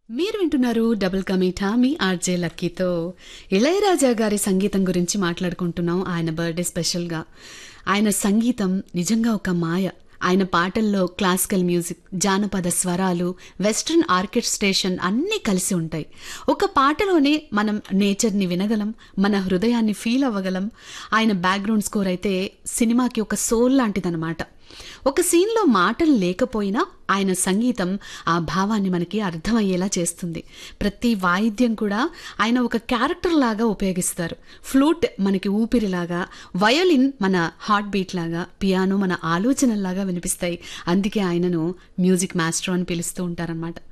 మీరు వింటున్నారు డబుల్ కమీఠా మీ ఆర్జే లక్కీతో ఇళయరాజా గారి సంగీతం గురించి మాట్లాడుకుంటున్నాం ఆయన బర్త్డే స్పెషల్గా ఆయన సంగీతం నిజంగా ఒక మాయ ఆయన పాటల్లో క్లాసికల్ మ్యూజిక్ జానపద స్వరాలు వెస్ట్రన్ ఆర్కెస్ట్రేషన్ అన్నీ కలిసి ఉంటాయి ఒక పాటలోనే మనం నేచర్ని వినగలం మన హృదయాన్ని ఫీల్ అవ్వగలం ఆయన బ్యాక్గ్రౌండ్ స్కోర్ అయితే సినిమాకి ఒక సోల్ లాంటిదన్నమాట ఒక సీన్లో మాటలు లేకపోయినా ఆయన సంగీతం ఆ భావాన్ని మనకి అర్థమయ్యేలా చేస్తుంది ప్రతి వాయిద్యం కూడా ఆయన ఒక క్యారెక్టర్ లాగా ఉపయోగిస్తారు ఫ్లూట్ మనకి ఊపిరిలాగా వయోలిన్ మన హార్ట్ బీట్ లాగా పియానో మన ఆలోచనల్లాగా వినిపిస్తాయి అందుకే ఆయనను మ్యూజిక్ మాస్టర్ అని పిలుస్తూ ఉంటారనమాట